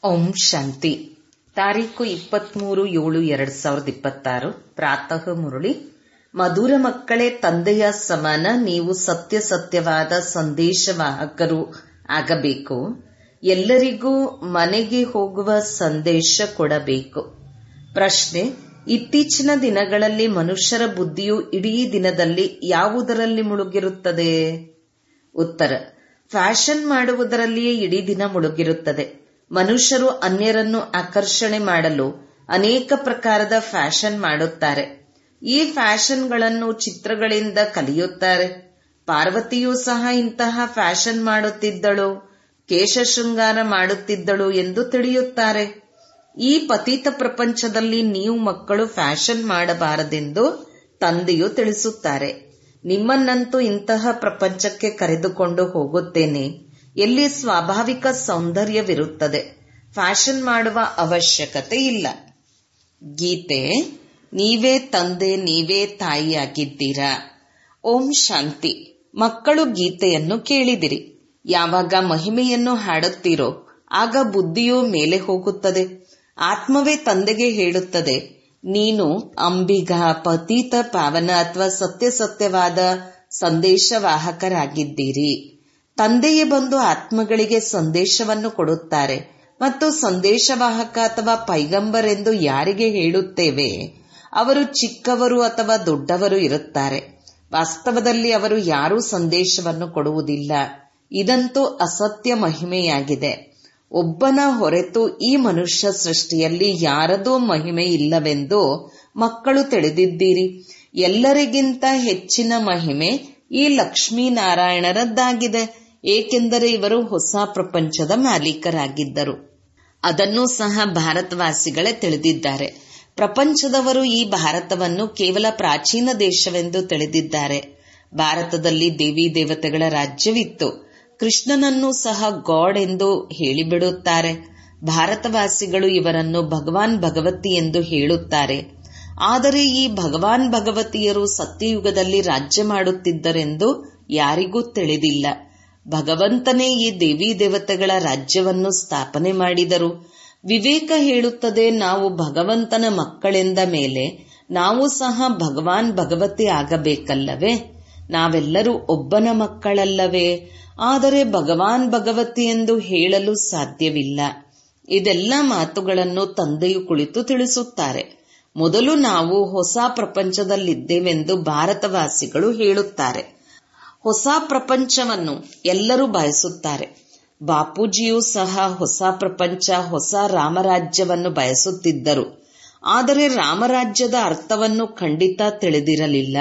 ಓಂ ಶಾಂತಿ ತಾರೀಕು ಇಪ್ಪತ್ಮೂರು ಏಳು ಎರಡ್ ಸಾವಿರದ ಇಪ್ಪತ್ತಾರು ಪ್ರಾತಃ ಮುರಳಿ ಮಧುರ ಮಕ್ಕಳೇ ತಂದೆಯ ಸಮಾನ ನೀವು ಸತ್ಯ ಸತ್ಯವಾದ ಸಂದೇಶವಾಹಕರು ಆಗಬೇಕು ಎಲ್ಲರಿಗೂ ಮನೆಗೆ ಹೋಗುವ ಸಂದೇಶ ಕೊಡಬೇಕು ಪ್ರಶ್ನೆ ಇತ್ತೀಚಿನ ದಿನಗಳಲ್ಲಿ ಮನುಷ್ಯರ ಬುದ್ಧಿಯು ಇಡೀ ದಿನದಲ್ಲಿ ಯಾವುದರಲ್ಲಿ ಮುಳುಗಿರುತ್ತದೆ ಉತ್ತರ ಫ್ಯಾಷನ್ ಮಾಡುವುದರಲ್ಲಿಯೇ ಇಡೀ ದಿನ ಮುಳುಗಿರುತ್ತದೆ ಮನುಷ್ಯರು ಅನ್ಯರನ್ನು ಆಕರ್ಷಣೆ ಮಾಡಲು ಅನೇಕ ಪ್ರಕಾರದ ಫ್ಯಾಷನ್ ಮಾಡುತ್ತಾರೆ ಈ ಫ್ಯಾಷನ್ಗಳನ್ನು ಚಿತ್ರಗಳಿಂದ ಕಲಿಯುತ್ತಾರೆ ಪಾರ್ವತಿಯೂ ಸಹ ಇಂತಹ ಫ್ಯಾಷನ್ ಮಾಡುತ್ತಿದ್ದಳು ಕೇಶ ಶೃಂಗಾರ ಮಾಡುತ್ತಿದ್ದಳು ಎಂದು ತಿಳಿಯುತ್ತಾರೆ ಈ ಪತಿತ ಪ್ರಪಂಚದಲ್ಲಿ ನೀವು ಮಕ್ಕಳು ಫ್ಯಾಷನ್ ಮಾಡಬಾರದೆಂದು ತಂದೆಯು ತಿಳಿಸುತ್ತಾರೆ ನಿಮ್ಮನ್ನಂತೂ ಇಂತಹ ಪ್ರಪಂಚಕ್ಕೆ ಕರೆದುಕೊಂಡು ಹೋಗುತ್ತೇನೆ ಎಲ್ಲಿ ಸ್ವಾಭಾವಿಕ ಸೌಂದರ್ಯವಿರುತ್ತದೆ ಫ್ಯಾಷನ್ ಮಾಡುವ ಅವಶ್ಯಕತೆ ಇಲ್ಲ ಗೀತೆ ನೀವೇ ತಂದೆ ನೀವೇ ತಾಯಿಯಾಗಿದ್ದೀರಾ ಓಂ ಶಾಂತಿ ಮಕ್ಕಳು ಗೀತೆಯನ್ನು ಕೇಳಿದಿರಿ ಯಾವಾಗ ಮಹಿಮೆಯನ್ನು ಹಾಡುತ್ತೀರೋ ಆಗ ಬುದ್ಧಿಯು ಮೇಲೆ ಹೋಗುತ್ತದೆ ಆತ್ಮವೇ ತಂದೆಗೆ ಹೇಳುತ್ತದೆ ನೀನು ಅಂಬಿಗ ಪತೀತ ಪಾವನ ಅಥವಾ ಸತ್ಯ ಸತ್ಯವಾದ ಸಂದೇಶವಾಹಕರಾಗಿದ್ದೀರಿ ತಂದೆಯೇ ಬಂದು ಆತ್ಮಗಳಿಗೆ ಸಂದೇಶವನ್ನು ಕೊಡುತ್ತಾರೆ ಮತ್ತು ಸಂದೇಶವಾಹಕ ಅಥವಾ ಪೈಗಂಬರ್ ಎಂದು ಯಾರಿಗೆ ಹೇಳುತ್ತೇವೆ ಅವರು ಚಿಕ್ಕವರು ಅಥವಾ ದೊಡ್ಡವರು ಇರುತ್ತಾರೆ ವಾಸ್ತವದಲ್ಲಿ ಅವರು ಯಾರೂ ಸಂದೇಶವನ್ನು ಕೊಡುವುದಿಲ್ಲ ಇದಂತೂ ಅಸತ್ಯ ಮಹಿಮೆಯಾಗಿದೆ ಒಬ್ಬನ ಹೊರತು ಈ ಮನುಷ್ಯ ಸೃಷ್ಟಿಯಲ್ಲಿ ಯಾರದೂ ಮಹಿಮೆ ಇಲ್ಲವೆಂದು ಮಕ್ಕಳು ತಿಳಿದಿದ್ದೀರಿ ಎಲ್ಲರಿಗಿಂತ ಹೆಚ್ಚಿನ ಮಹಿಮೆ ಈ ಲಕ್ಷ್ಮೀನಾರಾಯಣರದ್ದಾಗಿದೆ ಏಕೆಂದರೆ ಇವರು ಹೊಸ ಪ್ರಪಂಚದ ಮಾಲೀಕರಾಗಿದ್ದರು ಅದನ್ನೂ ಸಹ ಭಾರತವಾಸಿಗಳೇ ತಿಳಿದಿದ್ದಾರೆ ಪ್ರಪಂಚದವರು ಈ ಭಾರತವನ್ನು ಕೇವಲ ಪ್ರಾಚೀನ ದೇಶವೆಂದು ತಿಳಿದಿದ್ದಾರೆ ಭಾರತದಲ್ಲಿ ದೇವಿ ದೇವತೆಗಳ ರಾಜ್ಯವಿತ್ತು ಕೃಷ್ಣನನ್ನು ಸಹ ಗಾಡ್ ಎಂದು ಹೇಳಿಬಿಡುತ್ತಾರೆ ಭಾರತವಾಸಿಗಳು ಇವರನ್ನು ಭಗವಾನ್ ಭಗವತಿ ಎಂದು ಹೇಳುತ್ತಾರೆ ಆದರೆ ಈ ಭಗವಾನ್ ಭಗವತಿಯರು ಸತ್ಯಯುಗದಲ್ಲಿ ರಾಜ್ಯ ಮಾಡುತ್ತಿದ್ದರೆಂದು ಯಾರಿಗೂ ತಿಳಿದಿಲ್ಲ ಭಗವಂತನೇ ಈ ದೇವಿ ದೇವತೆಗಳ ರಾಜ್ಯವನ್ನು ಸ್ಥಾಪನೆ ಮಾಡಿದರು ವಿವೇಕ ಹೇಳುತ್ತದೆ ನಾವು ಭಗವಂತನ ಮಕ್ಕಳೆಂದ ಮೇಲೆ ನಾವು ಸಹ ಭಗವಾನ್ ಭಗವತಿ ಆಗಬೇಕಲ್ಲವೇ ನಾವೆಲ್ಲರೂ ಒಬ್ಬನ ಮಕ್ಕಳಲ್ಲವೇ ಆದರೆ ಭಗವಾನ್ ಭಗವತಿ ಎಂದು ಹೇಳಲು ಸಾಧ್ಯವಿಲ್ಲ ಇದೆಲ್ಲ ಮಾತುಗಳನ್ನು ತಂದೆಯು ಕುಳಿತು ತಿಳಿಸುತ್ತಾರೆ ಮೊದಲು ನಾವು ಹೊಸ ಪ್ರಪಂಚದಲ್ಲಿದ್ದೇವೆಂದು ಭಾರತವಾಸಿಗಳು ಹೇಳುತ್ತಾರೆ ಹೊಸ ಪ್ರಪಂಚವನ್ನು ಎಲ್ಲರೂ ಬಯಸುತ್ತಾರೆ ಬಾಪೂಜಿಯೂ ಸಹ ಹೊಸ ಪ್ರಪಂಚ ಹೊಸ ರಾಮರಾಜ್ಯವನ್ನು ಬಯಸುತ್ತಿದ್ದರು ಆದರೆ ರಾಮರಾಜ್ಯದ ಅರ್ಥವನ್ನು ಖಂಡಿತ ತಿಳಿದಿರಲಿಲ್ಲ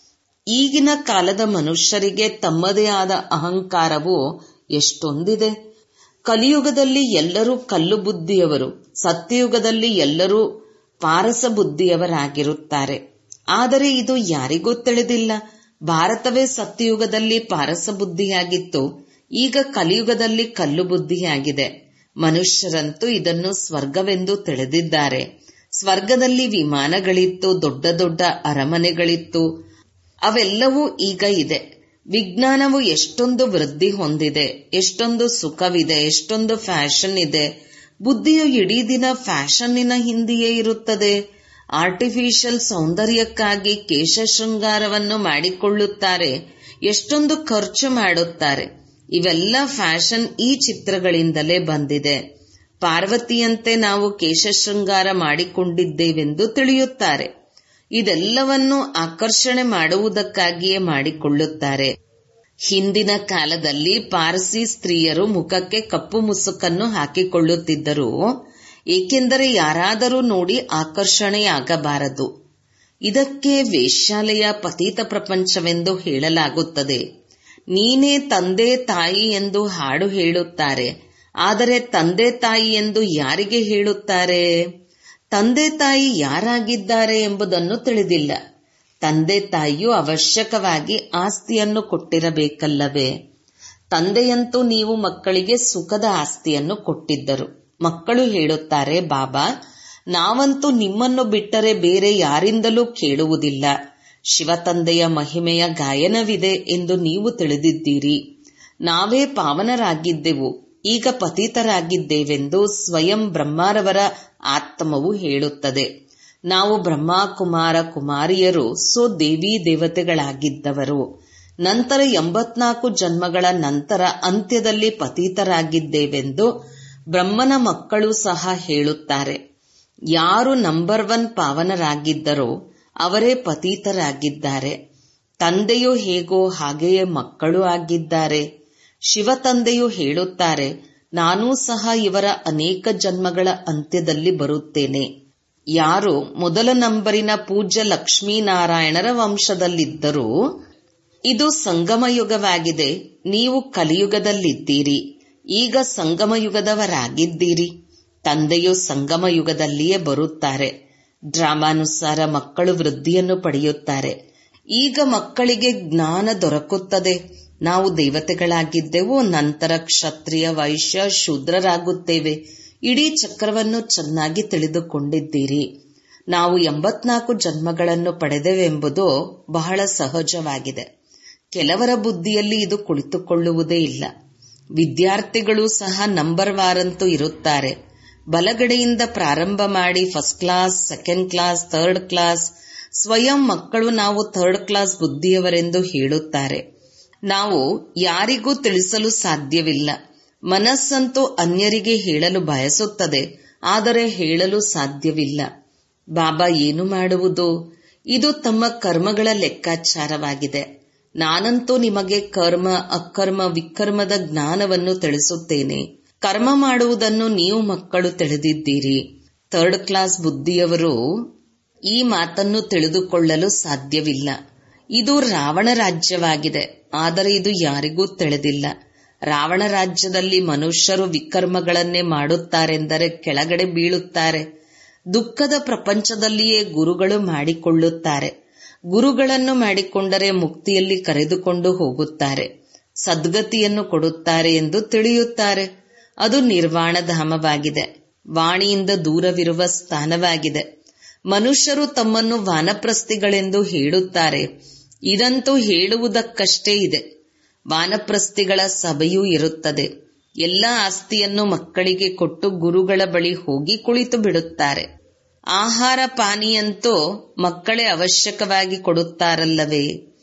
ಈಗಿನ ಕಾಲದ ಮನುಷ್ಯರಿಗೆ ತಮ್ಮದೇ ಆದ ಅಹಂಕಾರವು ಎಷ್ಟೊಂದಿದೆ ಕಲಿಯುಗದಲ್ಲಿ ಎಲ್ಲರೂ ಕಲ್ಲು ಬುದ್ಧಿಯವರು ಸತ್ಯಯುಗದಲ್ಲಿ ಎಲ್ಲರೂ ಪಾರಸ ಬುದ್ಧಿಯವರಾಗಿರುತ್ತಾರೆ ಆದರೆ ಇದು ಯಾರಿಗೂ ತಿಳಿದಿಲ್ಲ ಭಾರತವೇ ಸತ್ಯಯುಗದಲ್ಲಿ ಪಾರಸ ಬುದ್ಧಿಯಾಗಿತ್ತು ಈಗ ಕಲಿಯುಗದಲ್ಲಿ ಕಲ್ಲು ಬುದ್ಧಿಯಾಗಿದೆ ಮನುಷ್ಯರಂತೂ ಇದನ್ನು ಸ್ವರ್ಗವೆಂದು ತಿಳಿದಿದ್ದಾರೆ ಸ್ವರ್ಗದಲ್ಲಿ ವಿಮಾನಗಳಿತ್ತು ದೊಡ್ಡ ದೊಡ್ಡ ಅರಮನೆಗಳಿತ್ತು ಅವೆಲ್ಲವೂ ಈಗ ಇದೆ ವಿಜ್ಞಾನವು ಎಷ್ಟೊಂದು ವೃದ್ಧಿ ಹೊಂದಿದೆ ಎಷ್ಟೊಂದು ಸುಖವಿದೆ ಎಷ್ಟೊಂದು ಫ್ಯಾಷನ್ ಇದೆ ಬುದ್ಧಿಯು ಇಡೀ ದಿನ ಫ್ಯಾಷನ್ನಿನ ಹಿಂದೆಯೇ ಇರುತ್ತದೆ ಆರ್ಟಿಫಿಷಿಯಲ್ ಸೌಂದರ್ಯಕ್ಕಾಗಿ ಕೇಶ ಶೃಂಗಾರವನ್ನು ಮಾಡಿಕೊಳ್ಳುತ್ತಾರೆ ಎಷ್ಟೊಂದು ಖರ್ಚು ಮಾಡುತ್ತಾರೆ ಇವೆಲ್ಲ ಫ್ಯಾಷನ್ ಈ ಚಿತ್ರಗಳಿಂದಲೇ ಬಂದಿದೆ ಪಾರ್ವತಿಯಂತೆ ನಾವು ಕೇಶ ಶೃಂಗಾರ ಮಾಡಿಕೊಂಡಿದ್ದೇವೆಂದು ತಿಳಿಯುತ್ತಾರೆ ಇದೆಲ್ಲವನ್ನು ಆಕರ್ಷಣೆ ಮಾಡುವುದಕ್ಕಾಗಿಯೇ ಮಾಡಿಕೊಳ್ಳುತ್ತಾರೆ ಹಿಂದಿನ ಕಾಲದಲ್ಲಿ ಪಾರಸಿ ಸ್ತ್ರೀಯರು ಮುಖಕ್ಕೆ ಕಪ್ಪು ಮುಸುಕನ್ನು ಹಾಕಿಕೊಳ್ಳುತ್ತಿದ್ದರು ಏಕೆಂದರೆ ಯಾರಾದರೂ ನೋಡಿ ಆಕರ್ಷಣೆಯಾಗಬಾರದು ಇದಕ್ಕೆ ವೇಶ್ಯಾಲಯ ಪತೀತ ಪ್ರಪಂಚವೆಂದು ಹೇಳಲಾಗುತ್ತದೆ ನೀನೇ ತಂದೆ ತಾಯಿ ಎಂದು ಹಾಡು ಹೇಳುತ್ತಾರೆ ಆದರೆ ತಂದೆ ತಾಯಿ ಎಂದು ಯಾರಿಗೆ ಹೇಳುತ್ತಾರೆ ತಂದೆ ತಾಯಿ ಯಾರಾಗಿದ್ದಾರೆ ಎಂಬುದನ್ನು ತಿಳಿದಿಲ್ಲ ತಂದೆ ತಾಯಿಯು ಅವಶ್ಯಕವಾಗಿ ಆಸ್ತಿಯನ್ನು ಕೊಟ್ಟಿರಬೇಕಲ್ಲವೇ ತಂದೆಯಂತೂ ನೀವು ಮಕ್ಕಳಿಗೆ ಸುಖದ ಆಸ್ತಿಯನ್ನು ಕೊಟ್ಟಿದ್ದರು ಮಕ್ಕಳು ಹೇಳುತ್ತಾರೆ ಬಾಬಾ ನಾವಂತೂ ನಿಮ್ಮನ್ನು ಬಿಟ್ಟರೆ ಬೇರೆ ಯಾರಿಂದಲೂ ಕೇಳುವುದಿಲ್ಲ ಶಿವತಂದೆಯ ಮಹಿಮೆಯ ಗಾಯನವಿದೆ ಎಂದು ನೀವು ತಿಳಿದಿದ್ದೀರಿ ನಾವೇ ಪಾವನರಾಗಿದ್ದೆವು ಈಗ ಪತಿತರಾಗಿದ್ದೇವೆಂದು ಸ್ವಯಂ ಬ್ರಹ್ಮಾರವರ ಆತ್ಮವು ಹೇಳುತ್ತದೆ ನಾವು ಬ್ರಹ್ಮ ಕುಮಾರ ಕುಮಾರಿಯರು ಸೋ ದೇವಿ ದೇವತೆಗಳಾಗಿದ್ದವರು ನಂತರ ಎಂಬತ್ನಾಲ್ಕು ಜನ್ಮಗಳ ನಂತರ ಅಂತ್ಯದಲ್ಲಿ ಪತೀತರಾಗಿದ್ದೇವೆಂದು ಬ್ರಹ್ಮನ ಮಕ್ಕಳು ಸಹ ಹೇಳುತ್ತಾರೆ ಯಾರು ನಂಬರ್ ಒನ್ ಪಾವನರಾಗಿದ್ದರೋ ಅವರೇ ಪತೀತರಾಗಿದ್ದಾರೆ ತಂದೆಯು ಹೇಗೋ ಹಾಗೆಯೇ ಮಕ್ಕಳು ಆಗಿದ್ದಾರೆ ಶಿವ ತಂದೆಯು ಹೇಳುತ್ತಾರೆ ನಾನೂ ಸಹ ಇವರ ಅನೇಕ ಜನ್ಮಗಳ ಅಂತ್ಯದಲ್ಲಿ ಬರುತ್ತೇನೆ ಯಾರು ಮೊದಲ ನಂಬರಿನ ಪೂಜ್ಯ ಲಕ್ಷ್ಮೀನಾರಾಯಣರ ವಂಶದಲ್ಲಿದ್ದರೂ ಇದು ಸಂಗಮಯುಗವಾಗಿದೆ ನೀವು ಕಲಿಯುಗದಲ್ಲಿದ್ದೀರಿ ಈಗ ಸಂಗಮಯುಗದವರಾಗಿದ್ದೀರಿ ತಂದೆಯು ಸಂಗಮಯುಗದಲ್ಲಿಯೇ ಬರುತ್ತಾರೆ ಡ್ರಾಮಾನುಸಾರ ಮಕ್ಕಳು ವೃದ್ಧಿಯನ್ನು ಪಡೆಯುತ್ತಾರೆ ಈಗ ಮಕ್ಕಳಿಗೆ ಜ್ಞಾನ ದೊರಕುತ್ತದೆ ನಾವು ದೇವತೆಗಳಾಗಿದ್ದೆವು ನಂತರ ಕ್ಷತ್ರಿಯ ವೈಶ್ಯ ಶೂದ್ರರಾಗುತ್ತೇವೆ ಇಡೀ ಚಕ್ರವನ್ನು ಚೆನ್ನಾಗಿ ತಿಳಿದುಕೊಂಡಿದ್ದೀರಿ ನಾವು ಎಂಬತ್ನಾಲ್ಕು ಜನ್ಮಗಳನ್ನು ಪಡೆದೆವೆಂಬುದು ಬಹಳ ಸಹಜವಾಗಿದೆ ಕೆಲವರ ಬುದ್ಧಿಯಲ್ಲಿ ಇದು ಕುಳಿತುಕೊಳ್ಳುವುದೇ ಇಲ್ಲ ವಿದ್ಯಾರ್ಥಿಗಳು ಸಹ ನಂಬರ್ ವಾರಂತೂ ಇರುತ್ತಾರೆ ಬಲಗಡೆಯಿಂದ ಪ್ರಾರಂಭ ಮಾಡಿ first class second class third class ಸ್ವಯಂ ಮಕ್ಕಳು ನಾವು ಥರ್ಡ್ ಕ್ಲಾಸ್ ಬುದ್ಧಿಯವರೆಂದು ಹೇಳುತ್ತಾರೆ ನಾವು ಯಾರಿಗೂ ತಿಳಿಸಲು ಸಾಧ್ಯವಿಲ್ಲ ಮನಸ್ಸಂತೂ ಅನ್ಯರಿಗೆ ಹೇಳಲು ಬಯಸುತ್ತದೆ ಆದರೆ ಹೇಳಲು ಸಾಧ್ಯವಿಲ್ಲ ಬಾಬಾ ಏನು ಮಾಡುವುದು ಇದು ತಮ್ಮ ಕರ್ಮಗಳ ಲೆಕ್ಕಾಚಾರವಾಗಿದೆ ನಾನಂತೂ ನಿಮಗೆ ಕರ್ಮ ಅಕರ್ಮ ವಿಕರ್ಮದ ಜ್ಞಾನವನ್ನು ತಿಳಿಸುತ್ತೇನೆ ಕರ್ಮ ಮಾಡುವುದನ್ನು ನೀವು ಮಕ್ಕಳು ತಿಳಿದಿದ್ದೀರಿ ಥರ್ಡ್ ಕ್ಲಾಸ್ ಬುದ್ಧಿಯವರು ಈ ಮಾತನ್ನು ತಿಳಿದುಕೊಳ್ಳಲು ಸಾಧ್ಯವಿಲ್ಲ ಇದು ರಾವಣ ರಾಜ್ಯವಾಗಿದೆ ಆದರೆ ಇದು ಯಾರಿಗೂ ತಿಳಿದಿಲ್ಲ ರಾವಣ ರಾಜ್ಯದಲ್ಲಿ ಮನುಷ್ಯರು ವಿಕರ್ಮಗಳನ್ನೇ ಮಾಡುತ್ತಾರೆಂದರೆ ಕೆಳಗಡೆ ಬೀಳುತ್ತಾರೆ ದುಃಖದ ಪ್ರಪಂಚದಲ್ಲಿಯೇ ಗುರುಗಳು ಮಾಡಿಕೊಳ್ಳುತ್ತಾರೆ ಗುರುಗಳನ್ನು ಮಾಡಿಕೊಂಡರೆ ಮುಕ್ತಿಯಲ್ಲಿ ಕರೆದುಕೊಂಡು ಹೋಗುತ್ತಾರೆ ಸದ್ಗತಿಯನ್ನು ಕೊಡುತ್ತಾರೆ ಎಂದು ತಿಳಿಯುತ್ತಾರೆ ಅದು ನಿರ್ವಾಣಧಾಮವಾಗಿದೆ ವಾಣಿಯಿಂದ ದೂರವಿರುವ ಸ್ಥಾನವಾಗಿದೆ ಮನುಷ್ಯರು ತಮ್ಮನ್ನು ವಾನಪ್ರಸ್ಥಿಗಳೆಂದು ಹೇಳುತ್ತಾರೆ ಇದಂತೂ ಹೇಳುವುದಕ್ಕಷ್ಟೇ ಇದೆ ವಾನಪ್ರಸ್ಥಿಗಳ ಸಭೆಯೂ ಇರುತ್ತದೆ ಎಲ್ಲ ಆಸ್ತಿಯನ್ನು ಮಕ್ಕಳಿಗೆ ಕೊಟ್ಟು ಗುರುಗಳ ಬಳಿ ಹೋಗಿ ಕುಳಿತು ಬಿಡುತ್ತಾರೆ ಆಹಾರ ಪಾನೀಯಂತೂ ಮಕ್ಕಳೇ ಅವಶ್ಯಕವಾಗಿ ಕೊಡುತ್ತಾರಲ್ಲವೇ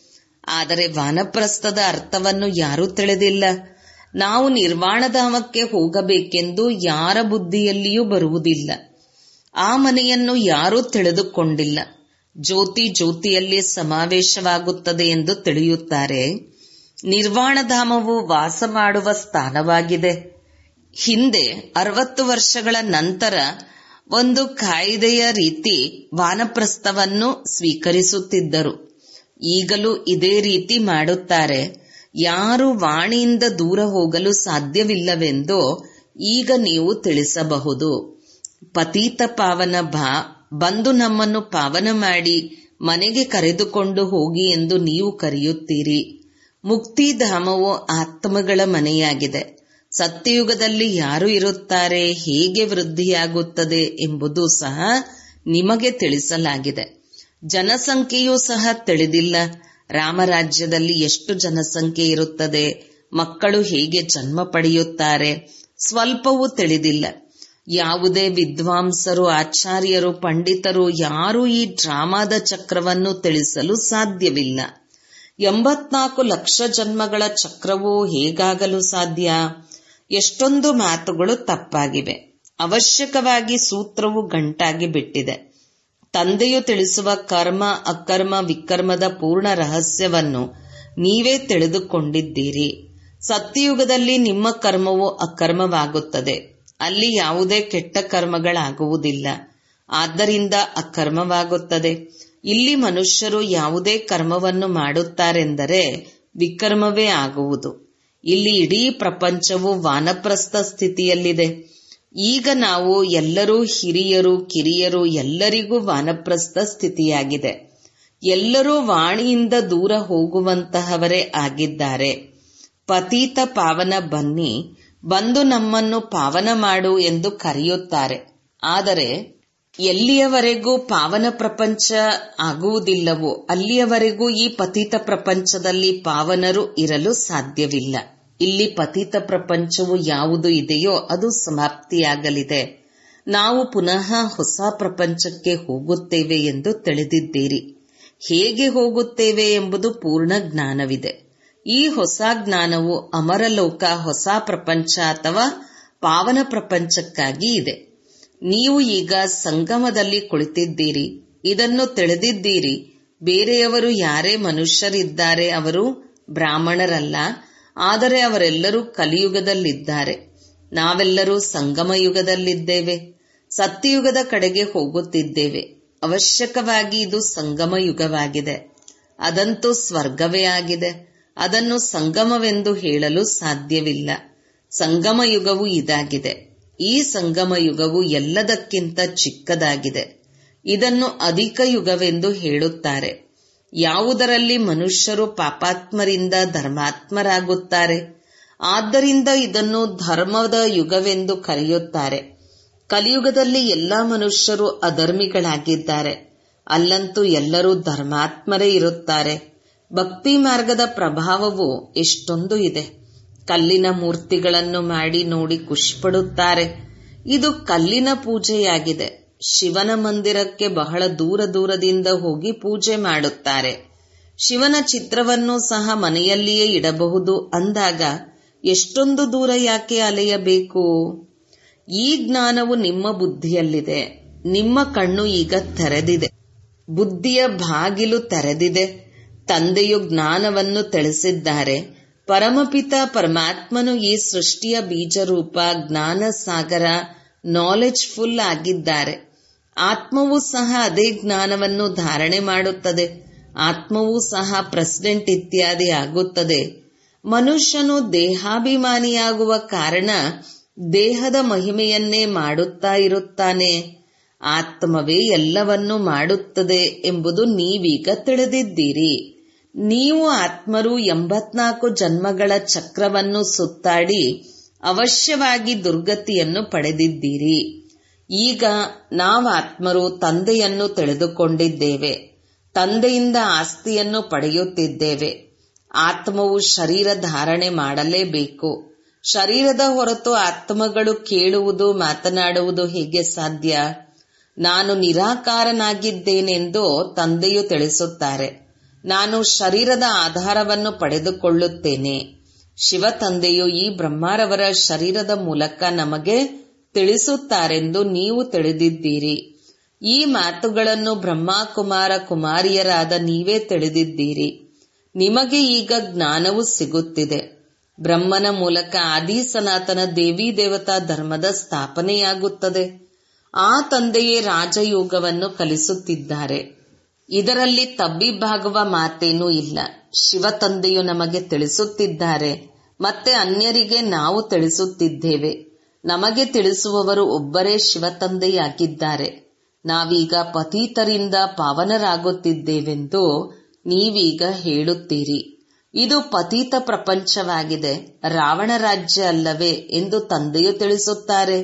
ಆದರೆ ವಾನಪ್ರಸ್ಥದ ಅರ್ಥವನ್ನು ಯಾರೂ ತಿಳಿದಿಲ್ಲ ನಾವು ನಿರ್ವಾಣಧಾಮಕ್ಕೆ ಹೋಗಬೇಕೆಂದು ಯಾರ ಬುದ್ಧಿಯಲ್ಲಿಯೂ ಬರುವುದಿಲ್ಲ ಆ ಮನೆಯನ್ನು ಯಾರೂ ತಿಳಿದುಕೊಂಡಿಲ್ಲ ಜ್ಯೋತಿ ಜ್ಯೋತಿಯಲ್ಲಿ ಸಮಾವೇಶವಾಗುತ್ತದೆ ಎಂದು ತಿಳಿಯುತ್ತಾರೆ ನಿರ್ವಾಣಧಾಮವು ವಾಸ ಮಾಡುವ ಸ್ಥಾನವಾಗಿದೆ ಹಿಂದೆ ಅರವತ್ತು ವರ್ಷಗಳ ನಂತರ ಒಂದು ಕಾಯ್ದೆಯ ರೀತಿ ವಾನಪ್ರಸ್ಥವನ್ನು ಸ್ವೀಕರಿಸುತ್ತಿದ್ದರು ಈಗಲೂ ಇದೇ ರೀತಿ ಮಾಡುತ್ತಾರೆ ಯಾರು ವಾಣಿಯಿಂದ ದೂರ ಹೋಗಲು ಸಾಧ್ಯವಿಲ್ಲವೆಂದು ಈಗ ನೀವು ತಿಳಿಸಬಹುದು ಪತೀತ ಪಾವನ ಭಾ ಬಂದು ನಮ್ಮನ್ನು ಪಾವನ ಮಾಡಿ ಮನೆಗೆ ಕರೆದುಕೊಂಡು ಹೋಗಿ ಎಂದು ನೀವು ಕರೆಯುತ್ತೀರಿ ಮುಕ್ತಿಧಾಮವು ಆತ್ಮಗಳ ಮನೆಯಾಗಿದೆ ಸತ್ಯಯುಗದಲ್ಲಿ ಯಾರು ಇರುತ್ತಾರೆ ಹೇಗೆ ವೃದ್ಧಿಯಾಗುತ್ತದೆ ಎಂಬುದು ಸಹ ನಿಮಗೆ ತಿಳಿಸಲಾಗಿದೆ ಜನಸಂಖ್ಯೆಯೂ ಸಹ ತಿಳಿದಿಲ್ಲ ರಾಮರಾಜ್ಯದಲ್ಲಿ ಎಷ್ಟು ಜನಸಂಖ್ಯೆ ಇರುತ್ತದೆ ಮಕ್ಕಳು ಹೇಗೆ ಜನ್ಮ ಪಡೆಯುತ್ತಾರೆ ಸ್ವಲ್ಪವೂ ತಿಳಿದಿಲ್ಲ ಯಾವುದೇ ವಿದ್ವಾಂಸರು ಆಚಾರ್ಯರು ಪಂಡಿತರು ಯಾರೂ ಈ ಡ್ರಾಮಾದ ಚಕ್ರವನ್ನು ತಿಳಿಸಲು ಸಾಧ್ಯವಿಲ್ಲ ಎಂಬತ್ನಾಲ್ಕು ಲಕ್ಷ ಜನ್ಮಗಳ ಚಕ್ರವು ಹೇಗಾಗಲು ಸಾಧ್ಯ ಎಷ್ಟೊಂದು ಮಾತುಗಳು ತಪ್ಪಾಗಿವೆ ಅವಶ್ಯಕವಾಗಿ ಸೂತ್ರವು ಗಂಟಾಗಿ ಬಿಟ್ಟಿದೆ ತಂದೆಯು ತಿಳಿಸುವ ಕರ್ಮ ಅಕರ್ಮ ವಿಕರ್ಮದ ಪೂರ್ಣ ರಹಸ್ಯವನ್ನು ನೀವೇ ತಿಳಿದುಕೊಂಡಿದ್ದೀರಿ ಸತ್ಯಯುಗದಲ್ಲಿ ನಿಮ್ಮ ಕರ್ಮವು ಅಕರ್ಮವಾಗುತ್ತದೆ ಅಲ್ಲಿ ಯಾವುದೇ ಕೆಟ್ಟ ಕರ್ಮಗಳಾಗುವುದಿಲ್ಲ ಆದ್ದರಿಂದ ಅಕರ್ಮವಾಗುತ್ತದೆ ಇಲ್ಲಿ ಮನುಷ್ಯರು ಯಾವುದೇ ಕರ್ಮವನ್ನು ಮಾಡುತ್ತಾರೆಂದರೆ ವಿಕರ್ಮವೇ ಆಗುವುದು ಇಲ್ಲಿ ಇಡೀ ಪ್ರಪಂಚವು ವಾನಪ್ರಸ್ಥ ಸ್ಥಿತಿಯಲ್ಲಿದೆ ಈಗ ನಾವು ಎಲ್ಲರೂ ಹಿರಿಯರು ಕಿರಿಯರು ಎಲ್ಲರಿಗೂ ವಾನಪ್ರಸ್ಥ ಸ್ಥಿತಿಯಾಗಿದೆ ಎಲ್ಲರೂ ವಾಣಿಯಿಂದ ದೂರ ಹೋಗುವಂತಹವರೇ ಆಗಿದ್ದಾರೆ ಪತೀತ ಪಾವನ ಬನ್ನಿ ಬಂದು ನಮ್ಮನ್ನು ಪಾವನ ಮಾಡು ಎಂದು ಕರೆಯುತ್ತಾರೆ ಆದರೆ ಎಲ್ಲಿಯವರೆಗೂ ಪಾವನ ಪ್ರಪಂಚ ಆಗುವುದಿಲ್ಲವೋ ಅಲ್ಲಿಯವರೆಗೂ ಈ ಪತಿತ ಪ್ರಪಂಚದಲ್ಲಿ ಪಾವನರು ಇರಲು ಸಾಧ್ಯವಿಲ್ಲ ಇಲ್ಲಿ ಪತಿತ ಪ್ರಪಂಚವು ಯಾವುದು ಇದೆಯೋ ಅದು ಸಮಾಪ್ತಿಯಾಗಲಿದೆ ನಾವು ಪುನಃ ಹೊಸ ಪ್ರಪಂಚಕ್ಕೆ ಹೋಗುತ್ತೇವೆ ಎಂದು ತಿಳಿದಿದ್ದೀರಿ ಹೇಗೆ ಹೋಗುತ್ತೇವೆ ಎಂಬುದು ಪೂರ್ಣ ಜ್ಞಾನವಿದೆ ಈ ಹೊಸ ಜ್ಞಾನವು ಅಮರಲೋಕ ಹೊಸ ಪ್ರಪಂಚ ಅಥವಾ ಪಾವನ ಪ್ರಪಂಚಕ್ಕಾಗಿ ಇದೆ ನೀವು ಈಗ ಸಂಗಮದಲ್ಲಿ ಕುಳಿತಿದ್ದೀರಿ ಇದನ್ನು ತಿಳಿದಿದ್ದೀರಿ ಬೇರೆಯವರು ಯಾರೇ ಮನುಷ್ಯರಿದ್ದಾರೆ ಅವರು ಬ್ರಾಹ್ಮಣರಲ್ಲ ಆದರೆ ಅವರೆಲ್ಲರೂ ಕಲಿಯುಗದಲ್ಲಿದ್ದಾರೆ ನಾವೆಲ್ಲರೂ ಸಂಗಮ ಯುಗದಲ್ಲಿದ್ದೇವೆ ಸತ್ಯಯುಗದ ಕಡೆಗೆ ಹೋಗುತ್ತಿದ್ದೇವೆ ಅವಶ್ಯಕವಾಗಿ ಇದು ಸಂಗಮ ಯುಗವಾಗಿದೆ ಅದಂತೂ ಸ್ವರ್ಗವೇ ಆಗಿದೆ ಅದನ್ನು ಸಂಗಮವೆಂದು ಹೇಳಲು ಸಾಧ್ಯವಿಲ್ಲ ಸಂಗಮ ಯುಗವು ಇದಾಗಿದೆ ಈ ಸಂಗಮ ಯುಗವು ಎಲ್ಲದಕ್ಕಿಂತ ಚಿಕ್ಕದಾಗಿದೆ ಇದನ್ನು ಅಧಿಕ ಯುಗವೆಂದು ಹೇಳುತ್ತಾರೆ ಯಾವುದರಲ್ಲಿ ಮನುಷ್ಯರು ಪಾಪಾತ್ಮರಿಂದ ಧರ್ಮಾತ್ಮರಾಗುತ್ತಾರೆ ಆದ್ದರಿಂದ ಇದನ್ನು ಧರ್ಮದ ಯುಗವೆಂದು ಕರೆಯುತ್ತಾರೆ ಕಲಿಯುಗದಲ್ಲಿ ಎಲ್ಲಾ ಮನುಷ್ಯರು ಅಧರ್ಮಿಗಳಾಗಿದ್ದಾರೆ ಅಲ್ಲಂತೂ ಎಲ್ಲರೂ ಧರ್ಮಾತ್ಮರೇ ಇರುತ್ತಾರೆ ಭಕ್ತಿ ಮಾರ್ಗದ ಪ್ರಭಾವವು ಎಷ್ಟೊಂದು ಇದೆ ಕಲ್ಲಿನ ಮೂರ್ತಿಗಳನ್ನು ಮಾಡಿ ನೋಡಿ ಖುಷಿಪಡುತ್ತಾರೆ ಇದು ಕಲ್ಲಿನ ಪೂಜೆಯಾಗಿದೆ ಶಿವನ ಮಂದಿರಕ್ಕೆ ಬಹಳ ದೂರ ದೂರದಿಂದ ಹೋಗಿ ಪೂಜೆ ಮಾಡುತ್ತಾರೆ ಶಿವನ ಚಿತ್ರವನ್ನು ಸಹ ಮನೆಯಲ್ಲಿಯೇ ಇಡಬಹುದು ಅಂದಾಗ ಎಷ್ಟೊಂದು ದೂರ ಯಾಕೆ ಅಲೆಯಬೇಕು ಈ ಜ್ಞಾನವು ನಿಮ್ಮ ಬುದ್ಧಿಯಲ್ಲಿದೆ ನಿಮ್ಮ ಕಣ್ಣು ಈಗ ತೆರೆದಿದೆ ಬುದ್ಧಿಯ ಬಾಗಿಲು ತೆರೆದಿದೆ ತಂದೆಯು ಜ್ಞಾನವನ್ನು ತಿಳಿಸಿದ್ದಾರೆ ಪರಮಪಿತ ಪರಮಾತ್ಮನು ಈ ಸೃಷ್ಟಿಯ ಬೀಜರೂಪ ಜ್ಞಾನ ಸಾಗರ ನಾಲೆಜ್ ಫುಲ್ ಆಗಿದ್ದಾರೆ ಆತ್ಮವೂ ಸಹ ಅದೇ ಜ್ಞಾನವನ್ನು ಧಾರಣೆ ಮಾಡುತ್ತದೆ ಆತ್ಮವೂ ಸಹ ಪ್ರೆಸಿಡೆಂಟ್ ಇತ್ಯಾದಿ ಆಗುತ್ತದೆ ಮನುಷ್ಯನು ದೇಹಾಭಿಮಾನಿಯಾಗುವ ಕಾರಣ ದೇಹದ ಮಹಿಮೆಯನ್ನೇ ಮಾಡುತ್ತಾ ಇರುತ್ತಾನೆ ಆತ್ಮವೇ ಎಲ್ಲವನ್ನೂ ಮಾಡುತ್ತದೆ ಎಂಬುದು ನೀವೀಗ ತಿಳಿದಿದ್ದೀರಿ ನೀವು ಆತ್ಮರು ಎಂಬತ್ನಾಲ್ಕು ಜನ್ಮಗಳ ಚಕ್ರವನ್ನು ಸುತ್ತಾಡಿ ಅವಶ್ಯವಾಗಿ ದುರ್ಗತಿಯನ್ನು ಪಡೆದಿದ್ದೀರಿ ಈಗ ನಾವಾತ್ಮರು ತಂದೆಯನ್ನು ತಿಳಿದುಕೊಂಡಿದ್ದೇವೆ ತಂದೆಯಿಂದ ಆಸ್ತಿಯನ್ನು ಪಡೆಯುತ್ತಿದ್ದೇವೆ ಆತ್ಮವು ಶರೀರ ಧಾರಣೆ ಮಾಡಲೇಬೇಕು ಶರೀರದ ಹೊರತು ಆತ್ಮಗಳು ಕೇಳುವುದು ಮಾತನಾಡುವುದು ಹೇಗೆ ಸಾಧ್ಯ ನಾನು ನಿರಾಕಾರನಾಗಿದ್ದೇನೆಂದು ತಂದೆಯು ತಿಳಿಸುತ್ತಾರೆ ನಾನು ಶರೀರದ ಆಧಾರವನ್ನು ಪಡೆದುಕೊಳ್ಳುತ್ತೇನೆ ಶಿವ ತಂದೆಯು ಈ ಬ್ರಹ್ಮಾರವರ ಶರೀರದ ಮೂಲಕ ನಮಗೆ ತಿಳಿಸುತ್ತಾರೆಂದು ನೀವು ತಿಳಿದಿದ್ದೀರಿ ಈ ಮಾತುಗಳನ್ನು ಬ್ರಹ್ಮ ಕುಮಾರ ಕುಮಾರಿಯರಾದ ನೀವೇ ತಿಳಿದಿದ್ದೀರಿ ನಿಮಗೆ ಈಗ ಜ್ಞಾನವು ಸಿಗುತ್ತಿದೆ ಬ್ರಹ್ಮನ ಮೂಲಕ ಆದಿ ಸನಾತನ ದೇವಿ ದೇವತಾ ಧರ್ಮದ ಸ್ಥಾಪನೆಯಾಗುತ್ತದೆ ಆ ತಂದೆಯೇ ರಾಜಯೋಗವನ್ನು ಕಲಿಸುತ್ತಿದ್ದಾರೆ ಇದರಲ್ಲಿ ತಬ್ಬಿಬ್ಬಾಗುವ ಮಾತೇನೂ ಇಲ್ಲ ಶಿವ ತಂದೆಯು ನಮಗೆ ತಿಳಿಸುತ್ತಿದ್ದಾರೆ ಮತ್ತೆ ಅನ್ಯರಿಗೆ ನಾವು ತಿಳಿಸುತ್ತಿದ್ದೇವೆ ನಮಗೆ ತಿಳಿಸುವವರು ಒಬ್ಬರೇ ಶಿವ ತಂದೆಯಾಗಿದ್ದಾರೆ ನಾವೀಗ ಪತೀತರಿಂದ ಪಾವನರಾಗುತ್ತಿದ್ದೇವೆಂದು ನೀವೀಗ ಹೇಳುತ್ತೀರಿ ಇದು ಪತೀತ ಪ್ರಪಂಚವಾಗಿದೆ ರಾವಣ ರಾಜ್ಯ ಅಲ್ಲವೇ ಎಂದು ತಂದೆಯು ತಿಳಿಸುತ್ತಾರೆ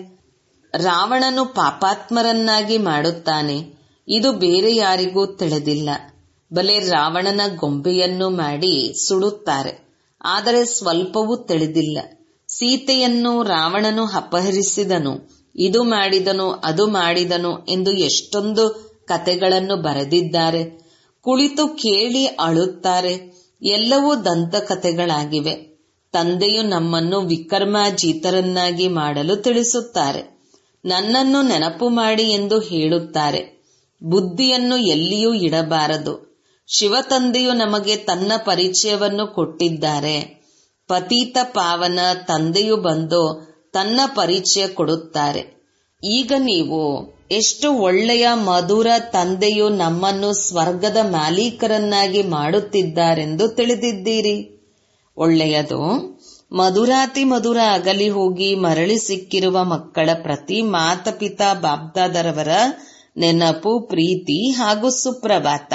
ರಾವಣನು ಪಾಪಾತ್ಮರನ್ನಾಗಿ ಮಾಡುತ್ತಾನೆ ಇದು ಬೇರೆ ಯಾರಿಗೂ ತಿಳಿದಿಲ್ಲ ಬಲೆ ರಾವಣನ ಗೊಂಬೆಯನ್ನು ಮಾಡಿ ಸುಡುತ್ತಾರೆ ಆದರೆ ಸ್ವಲ್ಪವೂ ತಿಳಿದಿಲ್ಲ ಸೀತೆಯನ್ನು ರಾವಣನು ಅಪಹರಿಸಿದನು ಇದು ಮಾಡಿದನು ಅದು ಮಾಡಿದನು ಎಂದು ಎಷ್ಟೊಂದು ಕತೆಗಳನ್ನು ಬರೆದಿದ್ದಾರೆ ಕುಳಿತು ಕೇಳಿ ಅಳುತ್ತಾರೆ ಎಲ್ಲವೂ ದಂತಕಥೆಗಳಾಗಿವೆ ತಂದೆಯು ನಮ್ಮನ್ನು ವಿಕರ್ಮಾಜೀತರನ್ನಾಗಿ ಮಾಡಲು ತಿಳಿಸುತ್ತಾರೆ ನನ್ನನ್ನು ನೆನಪು ಮಾಡಿ ಎಂದು ಹೇಳುತ್ತಾರೆ ಬುದ್ಧಿಯನ್ನು ಎಲ್ಲಿಯೂ ಇಡಬಾರದು ಶಿವ ತಂದೆಯು ನಮಗೆ ತನ್ನ ಪರಿಚಯವನ್ನು ಕೊಟ್ಟಿದ್ದಾರೆ ಪತೀತ ಪಾವನ ತಂದೆಯು ಬಂದು ತನ್ನ ಪರಿಚಯ ಕೊಡುತ್ತಾರೆ ಈಗ ನೀವು ಎಷ್ಟು ಒಳ್ಳೆಯ ಮಧುರ ತಂದೆಯು ನಮ್ಮನ್ನು ಸ್ವರ್ಗದ ಮಾಲೀಕರನ್ನಾಗಿ ಮಾಡುತ್ತಿದ್ದಾರೆಂದು ತಿಳಿದಿದ್ದೀರಿ ಒಳ್ಳೆಯದು ಮಧುರಾತಿ ಮಧುರ ಅಗಲಿ ಹೋಗಿ ಮರಳಿ ಸಿಕ್ಕಿರುವ ಮಕ್ಕಳ ಪ್ರತಿ ಮಾತಪಿತಾ ಬಾಬ್ದಾದರವರ ನೆನಪು ಪ್ರೀತಿ ಹಾಗೂ ಸುಪ್ರಭಾತ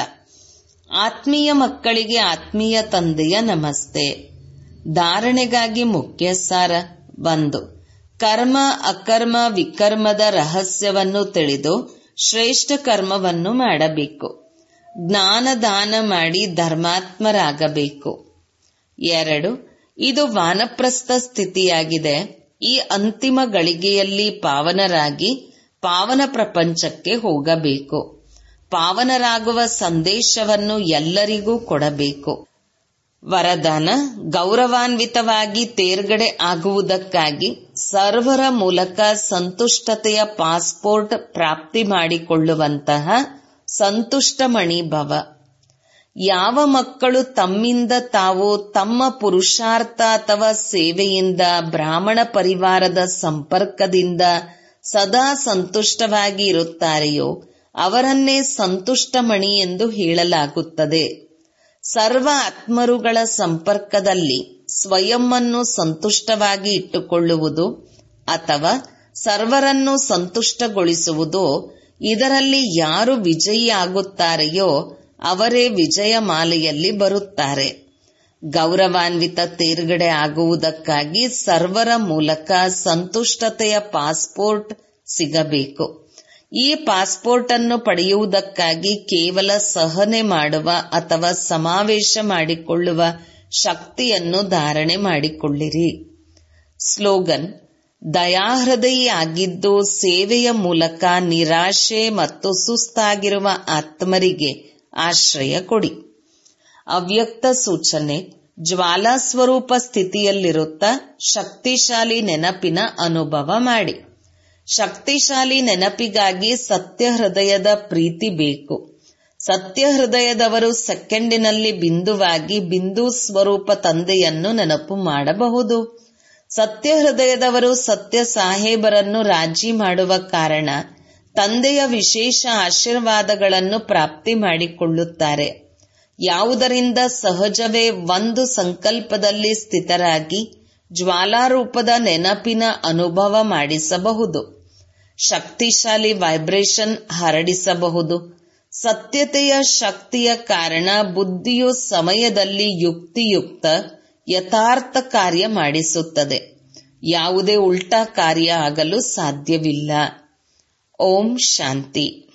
ಆತ್ಮೀಯ ಮಕ್ಕಳಿಗೆ ಆತ್ಮೀಯ ತಂದೆಯ ನಮಸ್ತೆ ಧಾರಣೆಗಾಗಿ ಮುಖ್ಯ ಸಾರ ಒಂದು ಕರ್ಮ ಅಕರ್ಮ ವಿಕರ್ಮದ ರಹಸ್ಯವನ್ನು ತಿಳಿದು ಶ್ರೇಷ್ಠ ಕರ್ಮವನ್ನು ಮಾಡಬೇಕು ಜ್ಞಾನ ದಾನ ಮಾಡಿ ಧರ್ಮಾತ್ಮರಾಗಬೇಕು ಎರಡು ಇದು ವಾನಪ್ರಸ್ಥ ಸ್ಥಿತಿಯಾಗಿದೆ ಈ ಅಂತಿಮ ಗಳಿಗೆಯಲ್ಲಿ ಪಾವನರಾಗಿ ಪಾವನ ಪ್ರಪಂಚಕ್ಕೆ ಹೋಗಬೇಕು ಪಾವನರಾಗುವ ಸಂದೇಶವನ್ನು ಎಲ್ಲರಿಗೂ ಕೊಡಬೇಕು ವರದಾನ ಗೌರವಾನ್ವಿತವಾಗಿ ತೇರ್ಗಡೆ ಆಗುವುದಕ್ಕಾಗಿ ಸರ್ವರ ಮೂಲಕ ಸಂತುಷ್ಟತೆಯ ಪಾಸ್ಪೋರ್ಟ್ ಪ್ರಾಪ್ತಿ ಮಾಡಿಕೊಳ್ಳುವಂತಹ ಸಂತುಷ್ಟಮಣಿ ಭವ ಯಾವ ಮಕ್ಕಳು ತಮ್ಮಿಂದ ತಾವು ತಮ್ಮ ಪುರುಷಾರ್ಥ ಅಥವಾ ಸೇವೆಯಿಂದ ಬ್ರಾಹ್ಮಣ ಪರಿವಾರದ ಸಂಪರ್ಕದಿಂದ ಸದಾ ಸಂತುಷ್ಟವಾಗಿ ಇರುತ್ತಾರೆಯೋ ಅವರನ್ನೇ ಸಂತುಷ್ಟಮಣಿ ಎಂದು ಹೇಳಲಾಗುತ್ತದೆ ಸರ್ವ ಆತ್ಮರುಗಳ ಸಂಪರ್ಕದಲ್ಲಿ ಸ್ವಯಂವನ್ನು ಸಂತುಷ್ಟವಾಗಿ ಇಟ್ಟುಕೊಳ್ಳುವುದು ಅಥವಾ ಸರ್ವರನ್ನು ಸಂತುಷ್ಟಗೊಳಿಸುವುದು ಇದರಲ್ಲಿ ಯಾರು ವಿಜಯಿ ಆಗುತ್ತಾರೆಯೋ ಅವರೇ ವಿಜಯಮಾಲೆಯಲ್ಲಿ ಬರುತ್ತಾರೆ ಗೌರವಾನ್ವಿತ ತೇರ್ಗಡೆ ಆಗುವುದಕ್ಕಾಗಿ ಸರ್ವರ ಮೂಲಕ ಸಂತುಷ್ಟತೆಯ ಪಾಸ್ಪೋರ್ಟ್ ಸಿಗಬೇಕು ಈ ಪಾಸ್ಪೋರ್ಟ್ ಅನ್ನು ಪಡೆಯುವುದಕ್ಕಾಗಿ ಕೇವಲ ಸಹನೆ ಮಾಡುವ ಅಥವಾ ಸಮಾವೇಶ ಮಾಡಿಕೊಳ್ಳುವ ಶಕ್ತಿಯನ್ನು ಧಾರಣೆ ಮಾಡಿಕೊಳ್ಳಿರಿ ಸ್ಲೋಗನ್ ದಯಾಹೃದಯಿ ಆಗಿದ್ದು ಸೇವೆಯ ಮೂಲಕ ನಿರಾಶೆ ಮತ್ತು ಸುಸ್ತಾಗಿರುವ ಆತ್ಮರಿಗೆ ಆಶ್ರಯ ಕೊಡಿ ಅವ್ಯಕ್ತ ಸೂಚನೆ ಜ್ವಾಲಾ ಸ್ವರೂಪ ಸ್ಥಿತಿಯಲ್ಲಿರುತ್ತಾ ಶಕ್ತಿಶಾಲಿ ನೆನಪಿನ ಅನುಭವ ಮಾಡಿ ಶಕ್ತಿಶಾಲಿ ನೆನಪಿಗಾಗಿ ಸತ್ಯ ಹೃದಯದ ಪ್ರೀತಿ ಬೇಕು ಸತ್ಯ ಹೃದಯದವರು ಸೆಕೆಂಡಿನಲ್ಲಿ ಬಿಂದುವಾಗಿ ಬಿಂದು ಸ್ವರೂಪ ತಂದೆಯನ್ನು ನೆನಪು ಮಾಡಬಹುದು ಸತ್ಯ ಹೃದಯದವರು ಸತ್ಯ ಸಾಹೇಬರನ್ನು ರಾಜಿ ಮಾಡುವ ಕಾರಣ ತಂದೆಯ ವಿಶೇಷ ಆಶೀರ್ವಾದಗಳನ್ನು ಪ್ರಾಪ್ತಿ ಮಾಡಿಕೊಳ್ಳುತ್ತಾರೆ ಯಾವುದರಿಂದ ಸಹಜವೇ ಒಂದು ಸಂಕಲ್ಪದಲ್ಲಿ ಸ್ಥಿತರಾಗಿ ಜ್ವಾಲಾರೂಪದ ನೆನಪಿನ ಅನುಭವ ಮಾಡಿಸಬಹುದು ಶಕ್ತಿಶಾಲಿ ವೈಬ್ರೇಷನ್ ಹರಡಿಸಬಹುದು ಸತ್ಯತೆಯ ಶಕ್ತಿಯ ಕಾರಣ ಬುದ್ಧಿಯು ಸಮಯದಲ್ಲಿ ಯುಕ್ತಿಯುಕ್ತ ಯಥಾರ್ಥ ಕಾರ್ಯ ಮಾಡಿಸುತ್ತದೆ ಯಾವುದೇ ಉಲ್ಟಾ ಕಾರ್ಯ ಆಗಲು ಸಾಧ್ಯವಿಲ್ಲ ಓಂ ಶಾಂತಿ